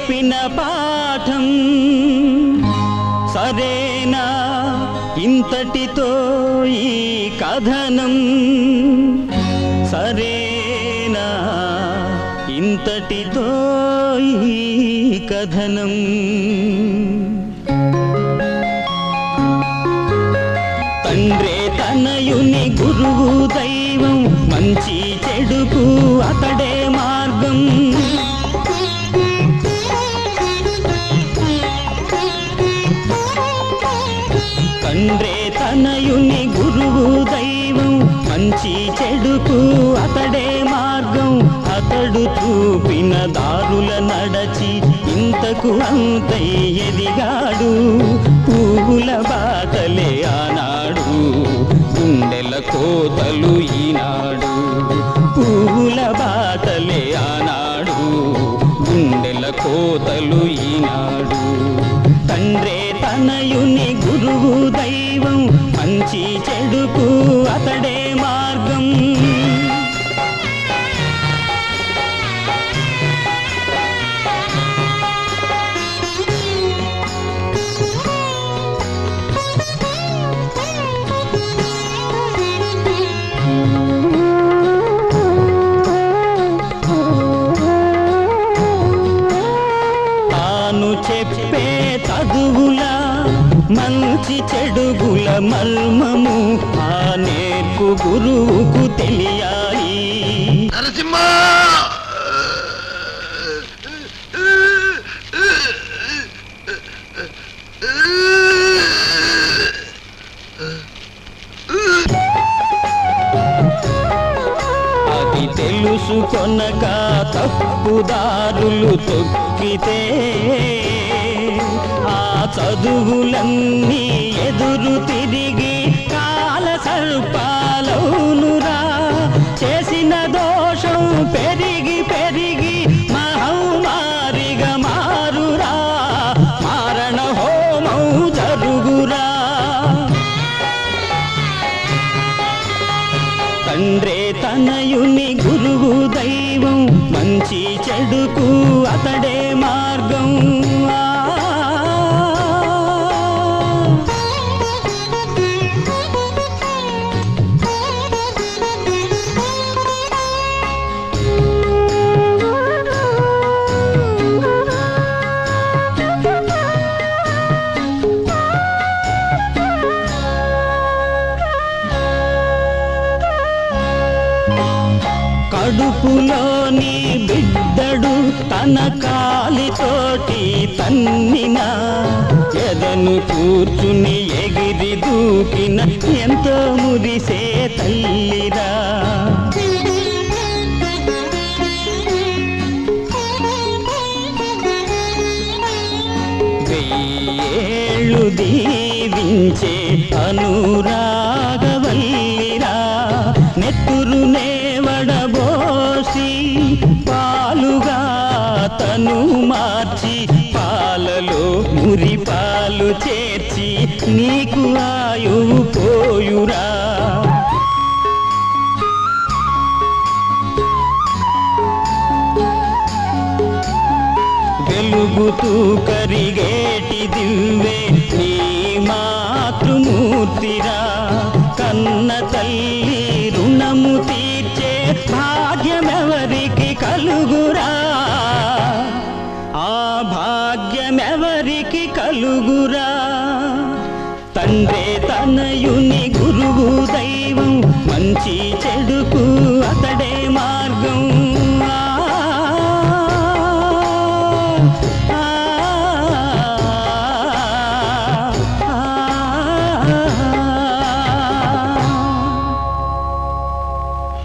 నేర్పిన పాఠం సరేనా ఇంతటితో ఈ కథనం సరేనా ఇంతటితో ఈ కథనం తండ్రే తనయుని గురువు దైవం మంచి చెడుకు అతడే మార్గం తండ్రే తనయుని గురువు దైవం మంచి చెడుకు అతడే మార్గం అతడు చూపిన దారుల నడచి ఇంతకు అంతై ఎదిగాడు పువ్వుల బాటలే ఆనాడు గుండెల కోతలు ఈనాడు పువ్వుల బాటలే ఆనాడు గుండెల కోతలు ఈనాడు తండ్రే తనయుని గురువు దైవం మంచి చెడుకు అతడే మార్గం తాను చెప్పే చదువుల మంచి చెడుగుల మర్మము ఆ నేర్పు గురువుకు తెలియాలి నరసింహ అది తెలుసుకొనక తప్పుదారులు తొక్కితే ఆ చదువులన్నీ ఎదురు తిరిగి కాల సర్పాలవునురా చేసిన దోషం పెరిగి పెరిగి మహమ్మారిగా మారురా మారణ హోమం జరుగురా తండ్రే తనయుని గురువు దైవం మంచి చెడుకు అతడే మార్గం ఆ. కడుపులోని బిడ్డడు తన కాలితోటి తన్నిన ఎదను కూర్చుని ఎగిరి దూకిన ఎంతో మురిసే తల్లిరా వెయ్యేళ్ళు దీవించే అనురాగవల్లిరా నెత్తురు నేవడబోసి పాలుగా తను మార్చి పాలలో మురి పాలు చేర్చి నీకు ఆయువు పోయురా వెలుగుతూ కరిగేటి దివ్వే నీ మాతృమూర్తిరా కన్న తల్లి రుణము తీర్చే భాగ్యమెవరికి కలుగురా ఆ భాగ్యమెవరికి కలుగురా తండ్రే తనయుని గురువు దైవం మంచి చెడుకు